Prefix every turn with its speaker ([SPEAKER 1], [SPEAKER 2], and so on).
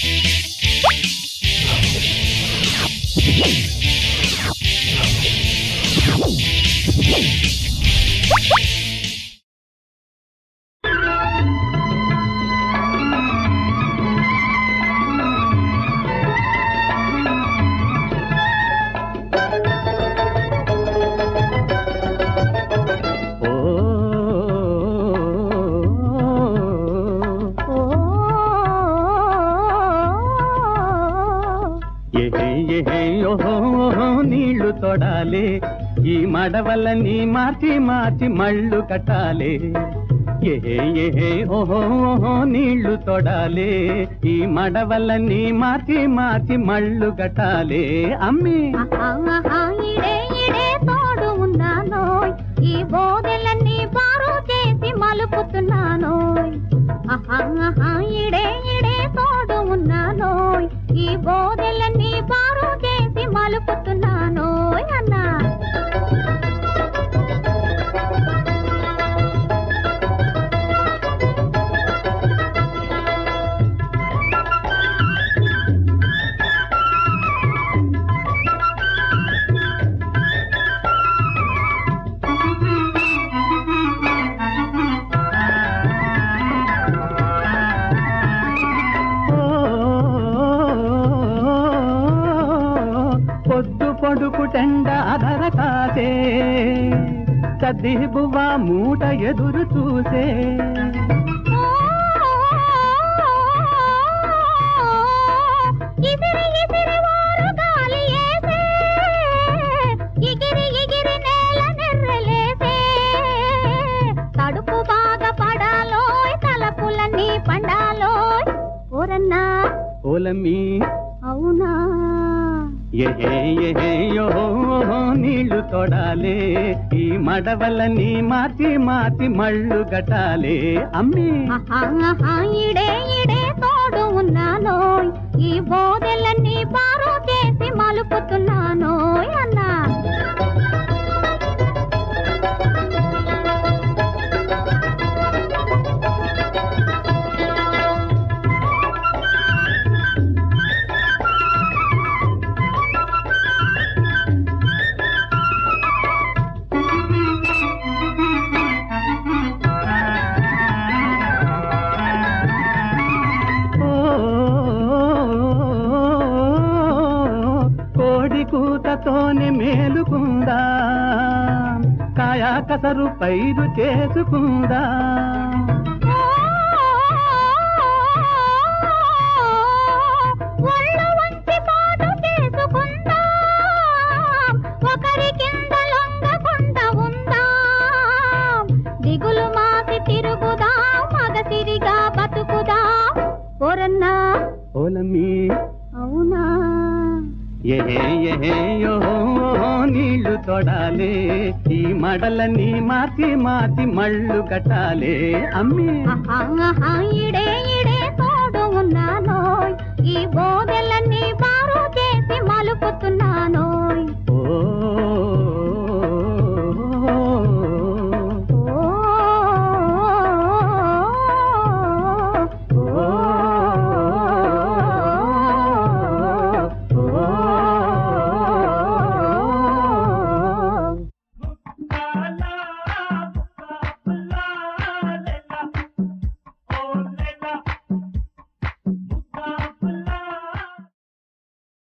[SPEAKER 1] ఓ ఎహే ఎహే ఓహో ఓహో నీళ్లు తొడాలి ఈ మడవలని మార్చి మార్చి మళ్ళు కట్టాలి ఎహే ఎహే ఓహో ఓహో నీళ్లు తొడాలి ఈ మడవలని మార్చి మార్చి మళ్ళు కట్టాలి అమ్మి
[SPEAKER 2] ఆహా, ఇడే ఇడే తోడు ఉన్నానోయ్ ఈ బోదెలన్నీ బారు చేసి మలుపుతున్నానోయ్ ఆహా, ఆహా, ఇడే ఇడే తోడు ఉన్నానోయ్ ఈ బోదెలన్నీ బారు చేసి మలుపుతున్నానోయ్ అన్నా
[SPEAKER 1] ఓ, పొద్దు పొడుకు టెండ అధర కాసే సద్ది బువ్వ మూట ఎదురు చూసే
[SPEAKER 2] ఇసిరి ఇసిరి వారు గాలి ఏసే ఇగిరి ఇగిరి నేల నెర్రలేసే తడుపు బాగా పడాలోయ్ తలపులన్నీ పండాలోయ్ ఓరన్నా
[SPEAKER 1] ఓలమ్మి
[SPEAKER 2] అవునా
[SPEAKER 1] ఎహే ఎహే యో నీళ్లు తొడాలే ఈ మడవలని మార్చి మార్చి మళ్ళు గటాలే అమ్మి
[SPEAKER 2] ఆహా, ఆహా, ఇడే ఇడే తోడు ఉన్నానోయ్ ఈ బోదెలన్నీ బారు చేసి మలుపుతున్నానోయ్ అన్నా
[SPEAKER 1] ఓ, కోడి కూతతోనే మేలుకుందా కాయా కసరు పైరు చేసుకుందా
[SPEAKER 2] ఒళ్ళు వంచి పాటు చేసుకుందాం ఒకరి కింద లొంగకుండా ఉందాం దిగులు మాసి తిరుగుదాం మగసిరిగా బతుకుదాం ఓరన్నా
[SPEAKER 1] ఓలమ్మి
[SPEAKER 2] అవునా
[SPEAKER 1] ఎహే ఎహే యో నీళ్లు తొడాలే ఈ మడలని మార్చి మార్చి మళ్ళు కట్టాలే అమ్మి
[SPEAKER 2] ఆహా, ఆహా, ఇడే